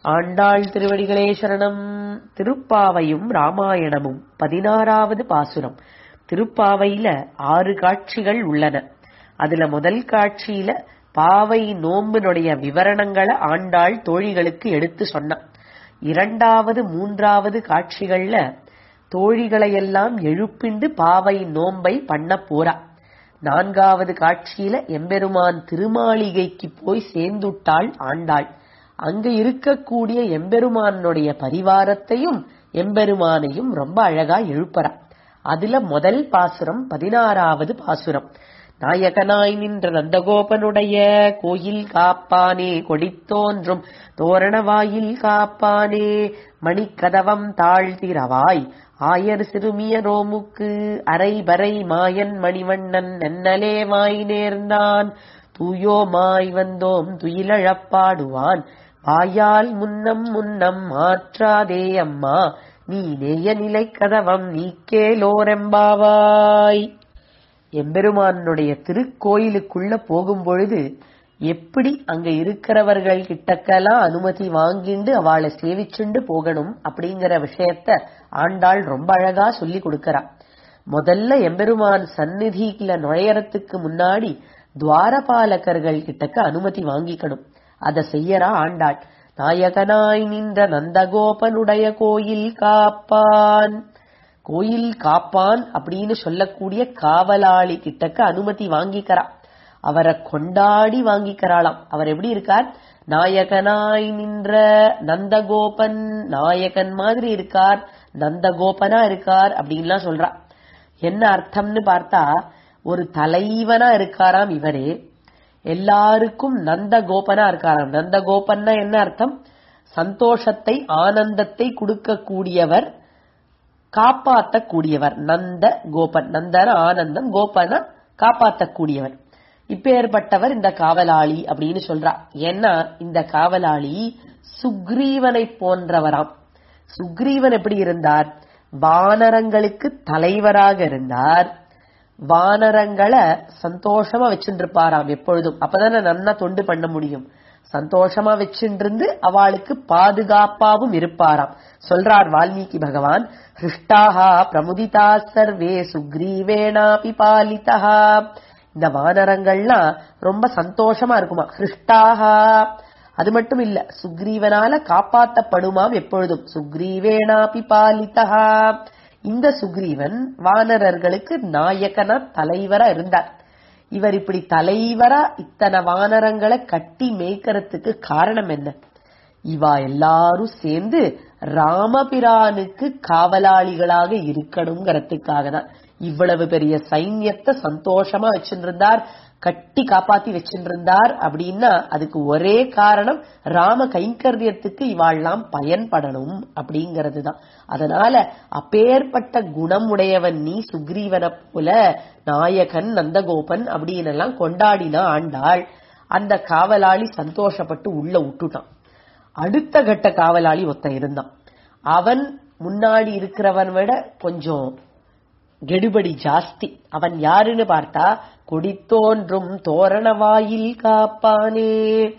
ஆண்டாள் திருவடிகளே சரணம் திருப்பாவையும் ராமாயணமும் பதினாறாவது பாசுரம் திருப்பாவையில ஆறு காட்சிகள் உள்ளன அதுல முதல் காட்சியில பாவை நோம்பினுடைய விவரணங்களை ஆண்டாள் தோழிகளுக்கு எடுத்து சொன்னான் இரண்டாவது மூன்றாவது காட்சிகள்ல தோழிகளையெல்லாம் எழுப்பிண்டு பாவை நோம்பை பண்ண போறா நான்காவது காட்சியில எம்பெருமான் திருமாளிகைக்கு போய் சேர்ந்துட்டாள் ஆண்டாள் அங்க இருக்கக்கூடிய எம்பெருமானுடைய பரிவாரத்தையும் எம்பெருமானையும் ரொம்ப அழகா எழுப்புறா அதுல முதல் பாசுரம் பதினாறாவது பாசுரம் நாயகனாய் நின்ற நந்தகோபனுடைய கோயில் காப்பானே கொடித்தோன்றும் தோரணவாயில் காப்பானே மணிக்கதவம் தாழ்த்திரவாய் ஆயர் சிறுமிய ரோமுக்கு அரைபறை மாயன் மணிவண்ணன் நன்னலே வாய் நேர்ந்தான் தூயோமாய் வந்தோம் துயிலழப்பாடுவான் வாயால் முன்னம் முன்னம் மாற்றாதே அம்மா நீ நேய நிலை கதவம் நீக்கேலோரெம்பாவாய் எம்பெருமானுடைய திருக்கோயிலுக்குள்ள போகும் பொழுது எப்படி அங்க இருக்கிறவர்கள் கிட்டக்கெல்லாம் அனுமதி வாங்கிண்டு அவளை சேவிச்சுண்டு போகணும் அப்படிங்கிற விஷயத்த ஆண்டாள் ரொம்ப அழகா சொல்லி கொடுக்கறா முதல்ல எம்பெருமான் சந்நிதிக்குல நுழையறதுக்கு முன்னாடி துவாரபாலகர்கள் கிட்டக்க அனுமதி வாங்கிக்கணும் அத செய்யறா ஆண்டாள் நாயகனாய் நின்ற நந்தகோபனுடைய கோயில் காப்பான் கோயில் காப்பான் அப்படின்னு சொல்லக்கூடிய காவலாளி கிட்டக்க அனுமதி வாங்கிக்கிறா அவரை கொண்டாடி வாங்கிக்கிறாளாம் அவர் எப்படி இருக்கார் நாயகனாய் நின்ற நந்தகோபன் நாயகன் மாதிரி இருக்கார் நந்தகோபனா இருக்கார் அப்படின்லாம் சொல்றா என்ன அர்த்தம்னு பார்த்தா ஒரு தலைவனா இருக்காராம் இவரே எல்லாருக்கும் நந்தகோபனா இருக்காராம் நந்தகோபன்னா என்ன அர்த்தம் சந்தோஷத்தை ஆனந்தத்தை கொடுக்கக்கூடியவர் காப்பாற்றக்கூடியவர் நந்த கோபன் நந்தன ஆனந்தம் கோபன காப்பாற்றக்கூடியவர் இப்பேற்பட்டவர் இந்த காவலாளி அப்படின்னு சொல்றா ஏன்னா இந்த காவலாளி சுக்ரீவனை போன்றவராம் சுக்ரீவன் எப்படி இருந்தார் வானரங்களுக்கு தலைவராக இருந்தார் வானரங்களை சந்தோஷமா வச்சுட்டு இருப்பாராம் எப்பொழுதும் அப்பதானே நன்னா தொண்டு பண்ண முடியும் சந்தோஷமா வச்சுட்டு அவளுக்கு பாதுகாப்பாவும் இருப்பாராம் சொல்றார் வால்மீகி பகவான் ஹிருஷ்டாஹா பிரமுதிதா சர்வே சுக்ரீவேனாபி பாலிதா இந்த வானரங்கள்லாம் ரொம்ப சந்தோஷமா இருக்குமா ஹிருஷ்டாஹா அது மட்டும் இல்ல சுக்ரீவனால காப்பாத்தப்படுமாம் எப்பொழுதும் சுக்ரீவேனாபி பாலிதா இந்த சுக்ரீவன் வானரர்களுக்கு நாயகனா தலைவரா இருந்தார் இவர் இப்படி தலைவரா இத்தனை வானரங்களை கட்டி மேய்க்கிறதுக்கு காரணம் என்ன இவா எல்லாரும் சேர்ந்து ராமபிரானுக்கு காவலாளிகளாக இருக்கணுங்கிறதுக்காக தான் இவ்வளவு பெரிய சைன்யத்தை சந்தோஷமா வச்சுருந்தார் கட்டி காப்பாத்தி வச்சுருந்தார் அப்படின்னா அதுக்கு ஒரே காரணம் ராம கைங்கரியத்துக்கு இவாள்லாம் பயன்படணும் அப்படிங்கிறது தான் அதனால அப்பேற்பட்ட குணம் உடையவன் நீ சுக்ரீவனை போல நாயகன் நந்தகோபன் அப்படின்னு எல்லாம் கொண்டாடினா ஆண்டாள் அந்த காவலாளி சந்தோஷப்பட்டு உள்ள விட்டுட்டான் அடுத்த கட்ட காவலாளி ஒருத்தன் இருந்தான் அவன் முன்னாடி இருக்கிறவன் விட கொஞ்சம் கெடுபடி ஜாஸ்தி அவன் யாருன்னு பார்த்தா கொடித்தோன்றும் தோரண வாயில் காப்பானே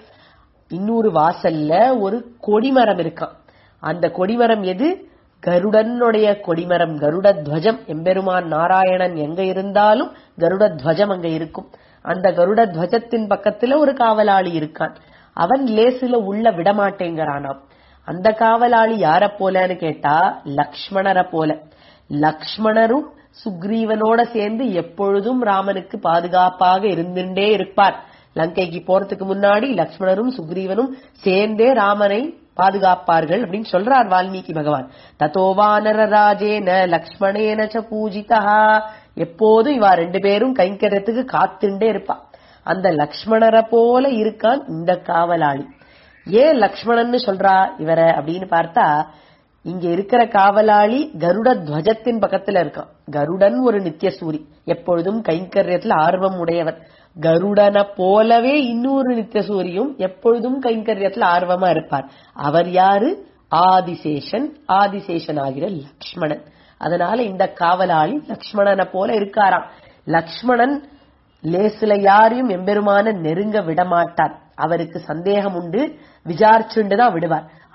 இன்னொரு வாசல்ல ஒரு கொடிமரம் இருக்கான் அந்த கொடிமரம் எது கருடனுடைய கொடிமரம் கருட துவஜம் எம்பெருமான் நாராயணன் எங்க இருந்தாலும் கருட துவஜம் அங்க இருக்கும் அந்த கருட துவஜத்தின் பக்கத்துல ஒரு காவலாளி இருக்கான் அவன் லேசுல உள்ள விடமாட்டேங்கிறானாம் அந்த காவலாளி யார போலன்னு கேட்டா லக்ஷ்மணரை போல லக்ஷ்மணரும் சுக்ரீவனோட சேர்ந்து எப்பொழுதும் ராமனுக்கு பாதுகாப்பாக இருந்துட்டே இருப்பார் லங்கைக்கு போறதுக்கு முன்னாடி லக்ஷ்மணரும் சுக்ரீவனும் சேர்ந்தே ராமனை பாதுகாப்பார்கள் அப்படின்னு சொல்றார் வால்மீகி பகவான் தத்தோவானர ராஜேன லக்ஷ்மணேன ச பூஜிதா எப்போதும் இவா ரெண்டு பேரும் கைங்கரியத்துக்கு காத்துண்டே இருப்பா அந்த லக்ஷ்மணரை போல இருக்கான் இந்த காவலாளி ஏன் லக்ஷ்மணன்னு சொல்றா இவர அப்படின்னு பார்த்தா இங்க இருக்கிற காவலாளி கருட துவஜத்தின் பக்கத்துல இருக்கான் கருடன் ஒரு நித்தியசூரி எப்பொழுதும் கைங்கரியத்துல ஆர்வம் உடையவர் கருடனை போலவே இன்னொரு நித்தியசூரியும் எப்பொழுதும் கைங்கரியத்துல ஆர்வமா இருப்பார் அவர் யாரு ஆதிசேஷன் ஆதிசேஷன் ஆகிற லக்ஷ்மணன் அதனால இந்த காவலாளி லக்ஷ்மணனை போல இருக்காராம் லக்ஷ்மணன் லேசுல யாரையும் எம்பெருமான நெருங்க விடமாட்டார் அவருக்கு சந்தேகம் உண்டு விசாரிச்சுண்டு தான் விடுவார்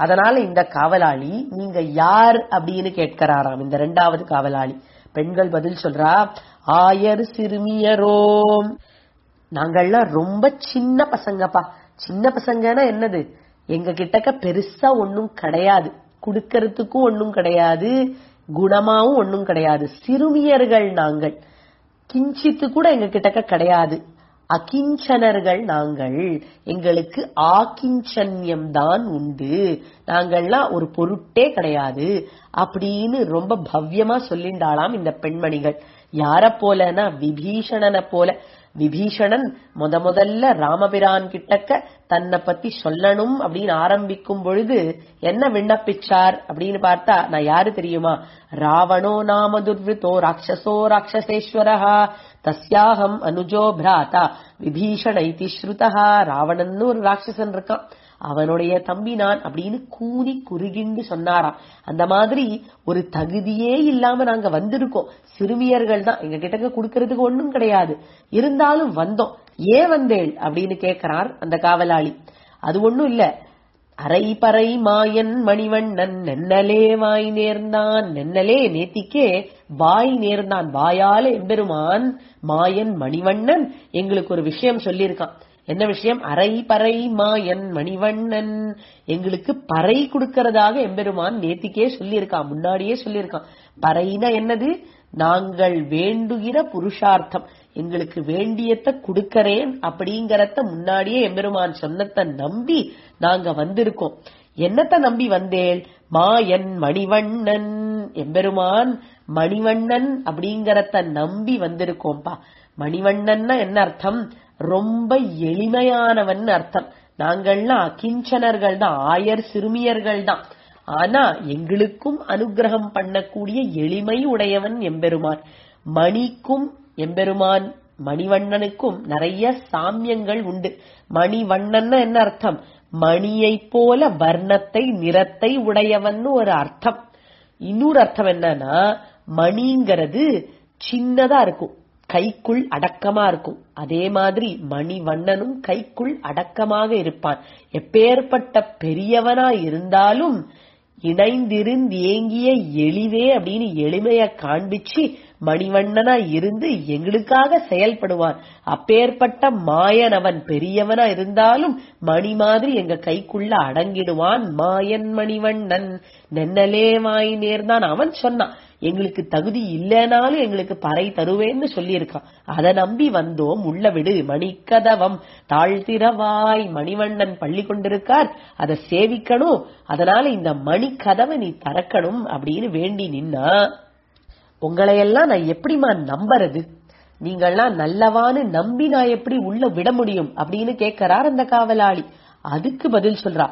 அதனால இந்த காவலாளி நீங்க யார் அப்படின்னு கேட்கிறாராம் இந்த ரெண்டாவது காவலாளி பெண்கள் பதில் சொல்றா ஆயர் சிறுமியரோம் நாங்கள்லாம் ரொம்ப சின்ன பசங்கப்பா சின்ன பசங்கன்னா என்னது எங்க கிட்டக்க பெருசா ஒண்ணும் கிடையாது குடுக்கறதுக்கும் ஒண்ணும் கிடையாது குணமாவும் ஒண்ணும் கிடையாது சிறுமியர்கள் நாங்கள் கிஞ்சித்து கூட எங்க கிட்டக்க கிடையாது அகிஞ்சனர்கள் நாங்கள் எங்களுக்கு ஆகிஞ்சன்யம் தான் உண்டு நாங்கள்லாம் ஒரு பொருட்டே கிடையாது அப்படின்னு ரொம்ப பவ்யமா சொல்லிண்டாளாம் இந்த பெண்மணிகள் யார போலனா விபீஷணனை போல விபீஷணன் முத முதல்ல ராமபிரான் கிட்டக்க தன்னை பத்தி சொல்லணும் அப்படின்னு ஆரம்பிக்கும் பொழுது என்ன விண்ணப்பிச்சார் அப்படின்னு பார்த்தா நான் யாரு தெரியுமா ராவணோ நாம துர்விதோ ராட்சசோ ராட்சசேஸ்வரஹா தஸ்யாகம் அனுஜோ பிராதா விபீஷண இதி ஸ்ருதா ராவணன்னு ஒரு ராட்சசன் இருக்கான் அவனுடைய தம்பி நான் அப்படின்னு கூறி குறுகிண்டு சொன்னாராம் அந்த மாதிரி ஒரு தகுதியே இல்லாம நாங்க வந்திருக்கோம் சிறுமியர்கள் தான் எங்க கிட்ட கொடுக்கறதுக்கு ஒண்ணும் கிடையாது இருந்தாலும் வந்தோம் ஏன் வந்தேள் அப்படின்னு கேக்குறார் அந்த காவலாளி அது ஒண்ணும் இல்ல அரை பறை மாயன் மணிவண்ணன் நென்னலே வாய் நேர்ந்தான் நென்னலே நேத்திக்கே வாய் நேர்ந்தான் வாயால எம்பெருமான் மாயன் மணிவண்ணன் எங்களுக்கு ஒரு விஷயம் சொல்லியிருக்கான் என்ன விஷயம் அரை பறை மாயன் மணிவண்ணன் எங்களுக்கு பறை கொடுக்கறதாக எம்பெருமான் நேத்திக்கே சொல்லியிருக்கான் முன்னாடியே சொல்லியிருக்கான் பறைனா என்னது நாங்கள் வேண்டுகிற புருஷார்த்தம் எங்களுக்கு வேண்டியத்த கொடுக்கறேன் அப்படிங்கறத முன்னாடியே எம்பெருமான் சொன்னத நம்பி நாங்க வந்திருக்கோம் என்னத்த நம்பி வந்தேள் மாயன் மணிவண்ணன் எம்பெருமான் மணிவண்ணன் அப்படிங்கறத நம்பி வந்திருக்கோம்பா மணிவண்ணன்னா என்ன அர்த்தம் ரொம்ப எளிமையானவன் அர்த்தம் நாங்கள்லாம் அகிஞ்சனர்கள் தான் ஆயர் சிறுமியர்கள் தான் ஆனா எங்களுக்கும் அனுகிரகம் பண்ணக்கூடிய எளிமை உடையவன் எம்பெருமான் மணிக்கும் எம்பெருமான் மணிவண்ணனுக்கும் நிறைய சாமியங்கள் உண்டு மணிவண்ணன் என்ன அர்த்தம் மணியை போல வர்ணத்தை நிறத்தை உடையவன் ஒரு அர்த்தம் இன்னொரு அர்த்தம் என்னன்னா மணிங்கிறது சின்னதா இருக்கும் கைக்குள் அடக்கமா இருக்கும் அதே மாதிரி மணிவண்ணனும் கைக்குள் அடக்கமாக இருப்பான் எப்பேற்பட்ட பெரியவனா இருந்தாலும் இணைந்திருந்து ஏங்கிய எளிவே அப்படின்னு எளிமைய காண்பிச்சு மணிவண்ணனா இருந்து எங்களுக்காக செயல்படுவான் அப்பேற்பட்ட மாயன் அவன் பெரியவனா இருந்தாலும் மணி மாதிரி எங்க கைக்குள்ள அடங்கிடுவான் மாயன் மணிவண்ணன் நென்னலே வாய் நேர்ந்தான் அவன் சொன்னான் எங்களுக்கு தகுதி இல்லைனாலும் எங்களுக்கு பறை தருவேன்னு சொல்லியிருக்கான் அதை நம்பி வந்தோம் உள்ள விடு மணிக்கதவம் தாழ்த்திரவாய் மணிவண்ணன் பள்ளி கொண்டிருக்கார் அதை சேவிக்கணும் அதனால இந்த மணிக்கதவை நீ திறக்கணும் அப்படின்னு வேண்டி நின்னா உங்களையெல்லாம் நான் எப்படிமா நம்புறது நீங்கள்லாம் நல்லவான்னு நம்பி நான் எப்படி உள்ள விட முடியும் அப்படின்னு கேட்கிறார் அந்த காவலாளி அதுக்கு பதில் சொல்றா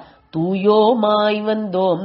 தூயோமாய் வந்தோம்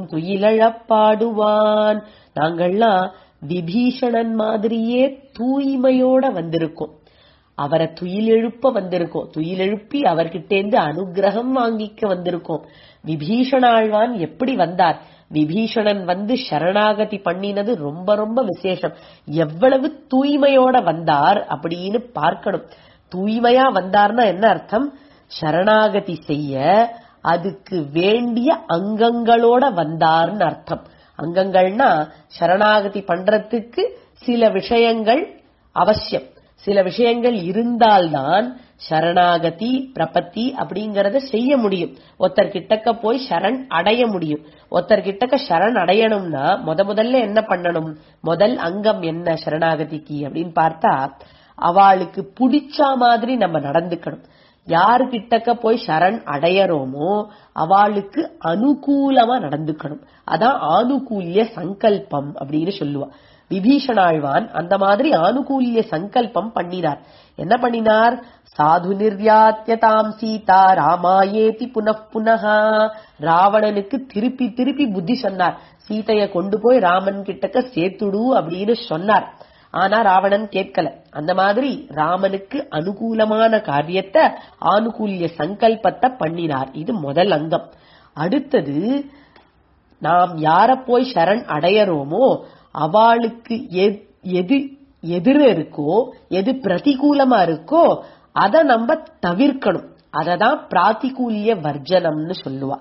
துயிலழப்பாடுவான் நாங்கள்லாம் விபீஷணன் மாதிரியே தூய்மையோட வந்திருக்கோம் அவரை துயில் எழுப்ப வந்திருக்கோம் துயில் எழுப்பி அவர்கிட்டேந்து அனுகிரகம் வாங்கிக்க வந்திருக்கோம் விபீஷணாழ்வான் எப்படி வந்தார் விபீஷணன் வந்து சரணாகதி பண்ணினது ரொம்ப ரொம்ப விசேஷம் எவ்வளவு தூய்மையோட வந்தார் அப்படின்னு பார்க்கணும் தூய்மையா வந்தார்னா என்ன அர்த்தம் சரணாகதி செய்ய அதுக்கு வேண்டிய அங்கங்களோட வந்தார்னு அர்த்தம் அங்கங்கள்னா சரணாகதி பண்றதுக்கு சில விஷயங்கள் அவசியம் சில விஷயங்கள் இருந்தால்தான் சரணாகதி பிரபத்தி அப்படிங்கறத செய்ய முடியும் ஒருத்தர் கிட்டக்க போய் சரண் அடைய முடியும் ஒருத்தர் கிட்டக்க சரண் அடையணும்னா முத முதல்ல என்ன பண்ணணும் முதல் அங்கம் என்ன சரணாகதிக்கு அப்படின்னு பார்த்தா அவளுக்கு பிடிச்ச மாதிரி நம்ம நடந்துக்கணும் யாரு கிட்டக்க போய் சரண் அடையறோமோ அவளுக்கு அனுகூலமா நடந்துக்கணும் அதான் ஆனுகூல்ய சங்கல்பம் அப்படின்னு சொல்லுவா விபீஷணாழ்வான் அந்த மாதிரி ஆனுகூல்ய சங்கல்பம் பண்ணினார் என்ன பண்ணினார் சாது நிர்யாத்தியதாம் சீதா ராமாயேதி புனః புனகா ராவணனுக்கு திருப்பி திருப்பி புத்தி சொன்னார் சீதைய கொண்டு போய் ராமன் கிட்டக்க சேர்த்துடு அப்படின்னு சொன்னார் ஆனா ராவணன் கேட்கல அந்த மாதிரி ராமனுக்கு அனுகூலமான காரியத்தை ஆனுகூல்ய சங்கல்பத்தை பண்ணினார் இது முதல் அங்கம் அடுத்தது நாம் யார போய் சரண் அடையறோமோ அவளுக்கு எது எதிர இருக்கோ எது பிரதிகூலமா இருக்கோ அதை நம்ம தவிர்க்கணும் அததான் பிராத்திகூல்ய வர்ஜனம்னு சொல்லுவா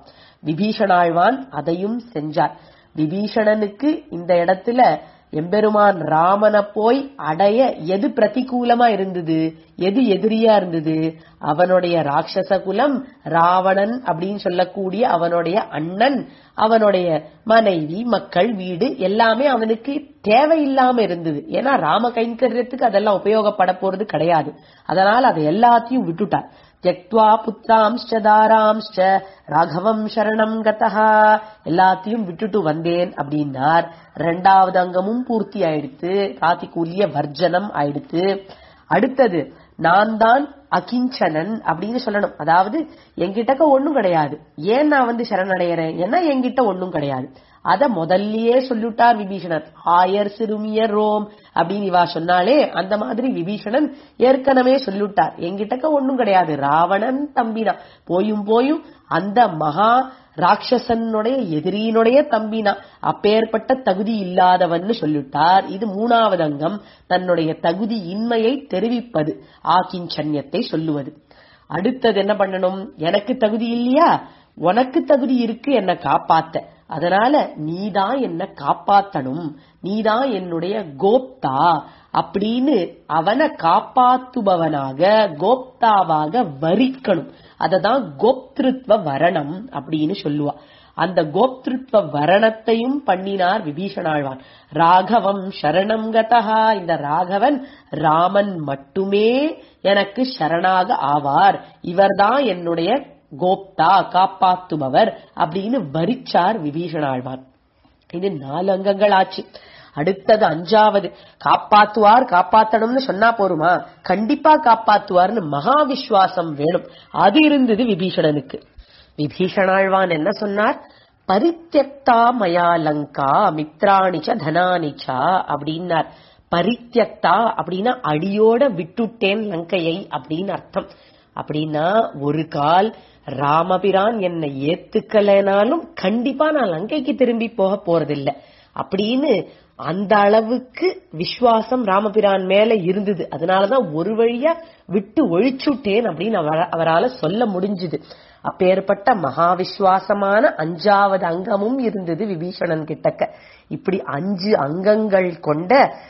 விபீஷணாழ்வான் அதையும் செஞ்சார் விபீஷணனுக்கு இந்த இடத்துல எம்பெருமான் ராமனை போய் அடைய எது பிரதிகூலமா இருந்தது எது எதிரியா இருந்தது அவனுடைய ராட்சச குலம் ராவணன் அப்படின்னு சொல்லக்கூடிய அவனுடைய அண்ணன் அவனுடைய மனைவி மக்கள் வீடு எல்லாமே அவனுக்கு தேவையில்லாம இருந்தது ஏன்னா ராம கைங்கரியத்துக்கு அதெல்லாம் உபயோகப்பட போறது கிடையாது அதனால அதை எல்லாத்தையும் விட்டுட்டார் ஜெக்வா புத்திராம்ச்ச தாராம்ச்ச ராகவம் சரணம் கதஹா எல்லாத்தையும் விட்டுட்டு வந்தேன் அப்படின்னார் ரெண்டாவது அங்கமும் பூர்த்தி ஆயிடுத்து காத்திகூலிய வர்ஜனம் ஆயிடுத்து அடுத்தது நான் தான் அகிஞ்சனன் அப்படின்னு சொல்லணும் அதாவது என்கிட்டக்க ஒண்ணும் கிடையாது ஏன் நான் வந்து சரணடைகிறேன் ஏன்னா என்கிட்ட ஒண்ணும் கிடையாது அத முதல்லயே சொல்லிட்டார் விபீஷணன் ஆயர் சிறுமியர் ரோம் அப்படின்னு இவா சொன்னாலே அந்த மாதிரி விபீஷணன் ஏற்கனவே சொல்லிட்டார் என்கிட்டக்க ஒண்ணும் கிடையாது ராவணன் தம்பினா போயும் போயும் அந்த மகா ராட்சசனுடைய எதிரியினுடைய தம்பினா அப்பேற்பட்ட தகுதி இல்லாதவன்னு சொல்லிட்டார் இது மூணாவது அங்கம் தன்னுடைய தகுதி இன்மையை தெரிவிப்பது ஆக்கிஞ்சன்யத்தை சொல்லுவது அடுத்தது என்ன பண்ணணும் எனக்கு தகுதி இல்லையா உனக்கு தகுதி இருக்கு என்ன காப்பாத்த அதனால நீதான் என்ன காப்பாத்தணும் நீதான் என்னுடைய கோப்தா அப்படின்னு அவனை காப்பாத்துபவனாக கோப்தாவாக வரிக்கணும் அததான் கோப்திருத்வ வரணம் அப்படின்னு சொல்லுவா அந்த கோப்திருத்வ வரணத்தையும் பண்ணினார் விபீஷணாழ்வான் ராகவம் சரணம் கதஹா இந்த ராகவன் ராமன் மட்டுமே எனக்கு சரணாக ஆவார் இவர்தான் என்னுடைய கோப்தா காப்பாத்துபவர் அப்படின்னு வரிச்சார் விபீஷணாழ்வான் இது நாலு அங்கங்கள் ஆச்சு அடுத்தது அஞ்சாவது காப்பாத்துவார் காப்பாத்தணும்னு சொன்னா போருமா கண்டிப்பா காப்பாத்துவார்னு மகா விஸ்வாசம் வேணும் அது இருந்தது விபீஷணனுக்கு விபீஷணாழ்வான் என்ன சொன்னார் பரித்தியக்தா மயா லங்கா மித்ராணிச்ச தனானிச்சா அப்படின்னார் பரித்தியக்தா அப்படின்னா அடியோட விட்டுட்டேன் லங்கையை அப்படின்னு அர்த்தம் அப்படின்னா ஒரு கால் ராமபிரான் என்னை ஏத்துக்கலைனாலும் கண்டிப்பா நான் லங்கைக்கு திரும்பி போக போறதில்ல அப்படின்னு அந்த அளவுக்கு விசுவாசம் ராமபிரான் மேல இருந்தது அதனாலதான் ஒரு வழியா விட்டு ஒழிச்சுட்டேன் அப்படின்னு அவரால் சொல்ல முடிஞ்சுது அப்பேற்பட்ட மகா விஸ்வாசமான அஞ்சாவது அங்கமும் இருந்தது விபீஷணன் கிட்டக்க இப்படி அஞ்சு அங்கங்கள் கொண்ட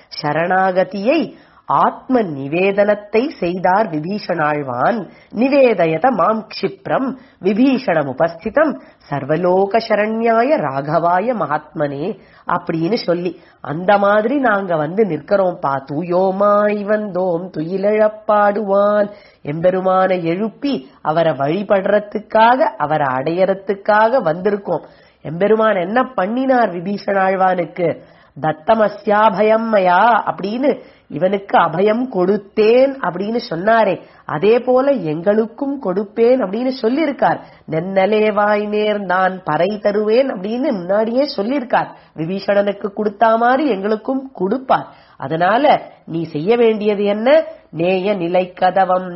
சரணாகதியை ஆத்ம நிவேதனத்தை செய்தார் விபீஷணாழ்வான் நிவேதயத மாம் க்ஷிப்ரம் விபீஷணம் உபஸ்திதம் சர்வலோக சரண்யாய ராகவாய மகாத்மனே அப்படின்னு சொல்லி அந்த மாதிரி நாங்க வந்து நிற்கிறோம்பா தூயோமாய் வந்தோம் துயிலழப்பாடுவான் எம்பெருமான எழுப்பி அவரை வழிபடுறதுக்காக அவரை அடையறதுக்காக வந்திருக்கோம் எம்பெருமான் என்ன பண்ணினார் விபீஷணாழ்வானுக்கு தத்தமஸ்யாபயம் மயா அப்படின்னு இவனுக்கு அபயம் கொடுத்தேன் அப்படின்னு சொன்னாரே அதே போல எங்களுக்கும் கொடுப்பேன் அப்படின்னு சொல்லியிருக்கார் நென்னலே வாய் நேர் நான் பறை தருவேன் அப்படின்னு முன்னாடியே சொல்லியிருக்கார் விபீஷணனுக்கு கொடுத்தா மாதிரி எங்களுக்கும் கொடுப்பார் அதனால நீ செய்ய வேண்டியது என்ன நேய நிலை கதவம்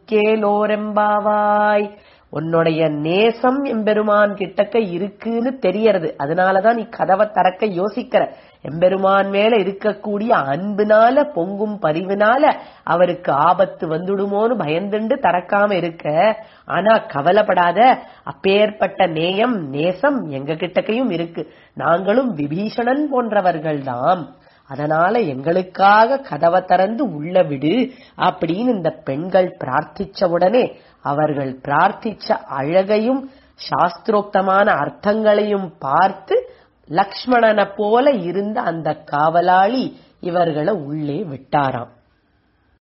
நீக்கேலோரெம்பாவாய் உன்னுடைய நேசம் எம்பெருமான் கிட்டக்க இருக்குன்னு தெரியறது அதனாலதான் நீ கதவை திறக்க யோசிக்கிற எம்பெருமான் மேல இருக்கக்கூடிய அன்புனால பொங்கும் பரிவுனால அவருக்கு ஆபத்து வந்துடுமோன்னு பயந்துண்டு திறக்காம இருக்க ஆனா கவலைப்படாத அப்பேற்பட்ட நேயம் நேசம் எங்க கிட்டக்கையும் இருக்கு நாங்களும் விபீஷணன் போன்றவர்கள்தான் அதனால எங்களுக்காக கதவை திறந்து உள்ள விடு அப்படின்னு இந்த பெண்கள் பிரார்த்திச்ச உடனே அவர்கள் பிரார்த்திச்ச அழகையும் சாஸ்திரோக்தமான அர்த்தங்களையும் பார்த்து லக்ஷ்மணனை போல இருந்த அந்த காவலாளி இவர்களை உள்ளே விட்டாராம்